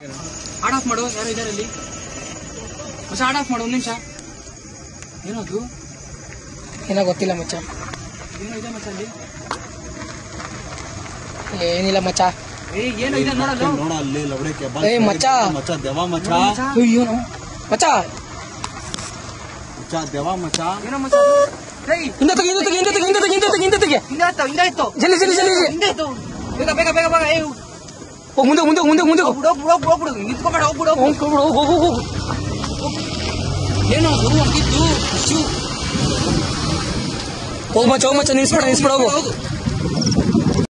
Add of ಮಾಡು ಯಾರು ಇದಾರೆ ಅಲ್ಲಿ ಮಚ್ಚ ಆಡ್ ಆಫ್ ಮಾಡು ಒಂದ್ ನಿಮಿಷ ಏನದು ಏನೋ ಗೊತ್ತಿಲ್ಲ ಮಚ್ಚ ಏನೋ ಇದೆ ಮಚ್ಚ ಅಲ್ಲಿ ಏನಿಲ್ಲ ಮಚ್ಚ ಏ ಏನೋ ಇದೆ ನೋಡಲ್ಲ ನೋಡ ಅಲ್ಲಿ ಲವಡಕ್ಕೆ ಏ, ಮಚ್ಚ. ಮಚ್ಚ ದೆವ ಮಚ್ಚ ಅಯ್ಯೋ ನಾವು ಮಚ್ಚ ಮಚ್ಚ ದೆವ ಮಚ್ಚ ಏನೋ ಮಚ್ಚ ಏಯ್ ಹಿಂದೆ ತೆಗಿ ಹಿಂದೆ ತೆಗಿ ಹಿಂದೆ ತೆಗಿ ಹಿಂದೆ ತೆಗಿ ಹಿಂದೆ ತೆಗಿ ಹಿಂದೆ ತೆಗಿ ಹಿಂದೆ ಆಯ್ತು ಹಿಂದೆ ಆಯ್ತು ಜಲ್ದಿ ಜಲ್ದಿ ಜಲ್ದಿ ಜಲ್ದಿ. ಹಿಂದೆ ಆಯ್ತು ಬೇಗ ಬೇಗ ಬೇಗ ಬೇಗ ಏ ಹೋಗ್ ಮುಂದೆ ಮುಂದೆ ಮುಂದೆ ಮುಂದೆ ಹೋಗು. ಹೋಗ್ಬಿಡು ಹೋಗ್ಬಿಡು ಹೋಗ್ಬಿಡು ನಿಂತ್ಕೊಬೇಡ ಹೋಗ್ಬಿಡು ಹೋಗ್ ಹೋಗ್ ಹೋಗ್ ಹೋಗ್ ಹೋಗ್ ಏನೋ ಅದು ಹೋಗಿದ್ದು ಶೂ ಹೋಗ್ ಮಚ್ಚ ಹೋಗ್ ಮಚ್ಚ ನಿಲ್ಸ್ಬೇಡ ನಿಲ್ಸ್ಬೇಡ ಹೋಗು ಹೋಗು